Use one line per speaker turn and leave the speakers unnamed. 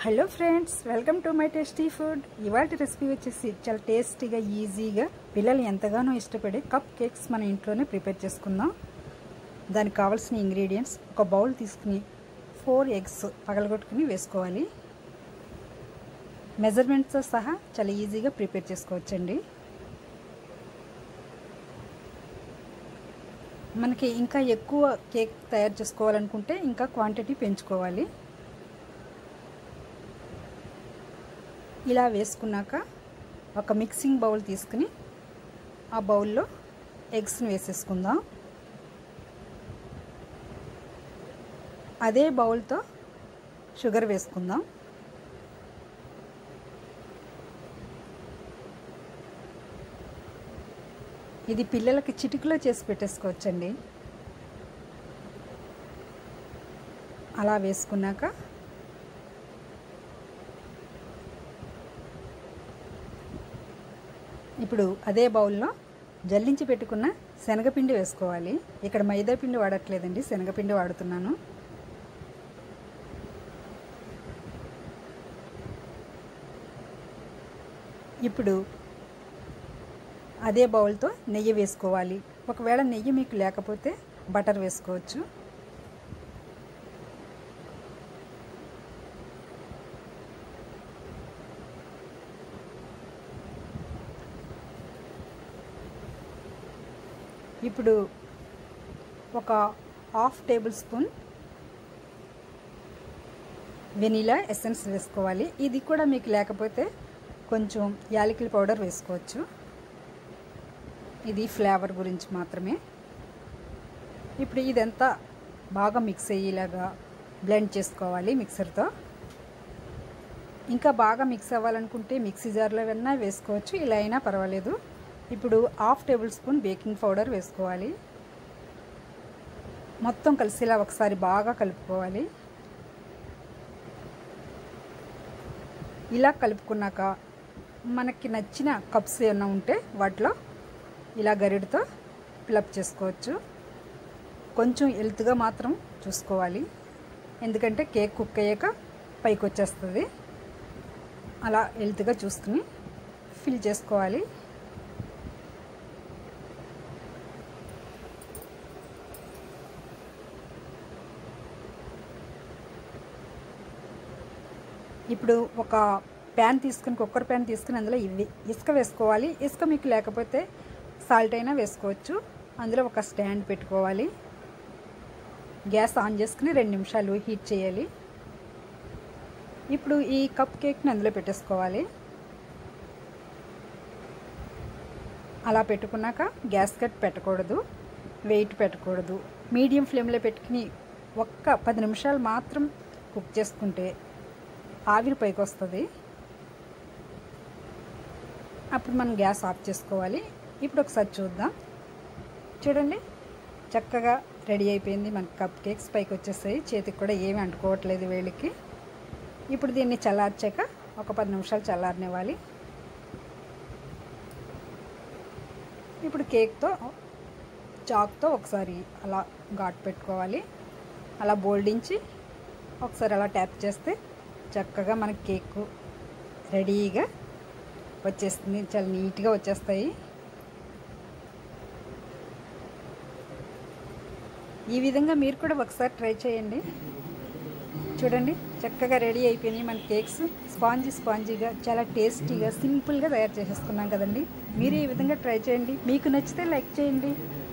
hello friends welcome to my tasty food ఇవాటి recipe వచ్చేసి చాలా టేస్టీగా ఈజీగా పిల్లలు ఎంతగానో ఇష్టపడే కప్ కేక్స్ మన ఇంట్లోనే ప్రిపేర్ చేసుకుందాం దానికి కావాల్సిన ఇంగ్రీడియంట్స్ ఒక బౌల్ తీసుకుని ఫోర్ ఎగ్స్ పగలగొట్టుకుని వేసుకోవాలి మెజర్మెంట్స్తో సహా చాలా ఈజీగా ప్రిపేర్ చేసుకోవచ్చండి మనకి ఇంకా ఎక్కువ కేక్ తయారు చేసుకోవాలనుకుంటే ఇంకా క్వాంటిటీ పెంచుకోవాలి ఇలా వేసుకున్నాక ఒక మిక్సింగ్ బౌల్ తీసుకుని ఆ బౌల్లో ఎగ్స్ని వేసేసుకుందాం అదే బౌల్తో షుగర్ వేసుకుందాం ఇది పిల్లలకి చిటికలో చేసి పెట్టేసుకోవచ్చండి అలా వేసుకున్నాక ఇప్పుడు అదే బౌల్లో జల్లించి పెట్టుకున్న శనగపిండి వేసుకోవాలి ఇక్కడ మైదా పిండి వాడట్లేదండి శనగపిండి వాడుతున్నాను ఇప్పుడు అదే బౌల్తో నెయ్యి వేసుకోవాలి ఒకవేళ నెయ్యి మీకు లేకపోతే బటర్ వేసుకోవచ్చు ఇప్పుడు ఒక half tablespoon vanilla essence వేసుకోవాలి ఇది కూడా మీకు లేకపోతే కొంచెం యాలకుల పౌడర్ వేసుకోవచ్చు ఇది ఫ్లేవర్ గురించి మాత్రమే ఇప్పుడు ఇదంతా బాగా మిక్స్ అయ్యేలాగా బ్లెండ్ చేసుకోవాలి మిక్సర్తో ఇంకా బాగా మిక్స్ అవ్వాలనుకుంటే మిక్సీ జార్లో అయినా వేసుకోవచ్చు ఇలా అయినా పర్వాలేదు ఇప్పుడు half tablespoon baking powder వేసుకోవాలి మొత్తం కలిసేలా ఒకసారి బాగా కలుపుకోవాలి ఇలా కలుపుకున్నాక మనకి నచ్చిన కప్స్ ఏమైనా ఉంటే వాటిలో ఇలా గరిడితో ఫిలప్ చేసుకోవచ్చు కొంచెం ఎల్త్గా మాత్రం చూసుకోవాలి ఎందుకంటే కేక్ కుక్ అయ్యాక పైకి వచ్చేస్తుంది అలా ఎల్త్గా చూసుకుని ఫిల్ చేసుకోవాలి ఇప్పుడు ఒక ప్యాన్ తీసుకుని కుక్కర్ ప్యాన్ తీసుకుని అందులో ఇవి ఇసుక వేసుకోవాలి ఇసుక మీకు లేకపోతే సాల్ట్ అయినా వేసుకోవచ్చు అందులో ఒక స్టాండ్ పెట్టుకోవాలి గ్యాస్ ఆన్ చేసుకుని రెండు నిమిషాలు హీట్ చేయాలి ఇప్పుడు ఈ కప్ కేక్ని అందులో పెట్టేసుకోవాలి అలా పెట్టుకున్నాక గ్యాస్ కట్ పెట్టకూడదు వెయిట్ పెట్టకూడదు మీడియం ఫ్లేమ్లో పెట్టుకుని ఒక్క పది నిమిషాలు మాత్రం కుక్ చేసుకుంటే ఆవిరి పైకి వస్తుంది అప్పుడు మనం గ్యాస్ ఆఫ్ చేసుకోవాలి ఇప్పుడు ఒకసారి చూద్దాం చూడండి చక్కగా రెడీ అయిపోయింది మనకి కప్ కేక్స్ పైకి వచ్చేస్తాయి చేతికి కూడా ఏమి అంటుకోవట్లేదు వేళ్ళకి ఇప్పుడు దీన్ని చల్లార్చాక ఒక పది నిమిషాలు చల్లారనివ్వాలి ఇప్పుడు కేక్తో చాక్తో ఒకసారి అలా ఘాట్ పెట్టుకోవాలి అలా బోల్డించి ఒకసారి అలా ట్యాప్ చేస్తే చక్కగా మనకి కేక్ రెడీగా వచ్చేస్తుంది చాలా నీట్గా వచ్చేస్తాయి ఈ విధంగా మీరు కూడా ఒకసారి ట్రై చేయండి చూడండి చక్కగా రెడీ అయిపోయినాయి మన కేక్స్ స్పాంజీ స్పాంజీగా చాలా టేస్టీగా సింపుల్గా తయారు చేసేసుకున్నాం కదండి మీరు ఈ విధంగా ట్రై చేయండి మీకు నచ్చితే లైక్ చేయండి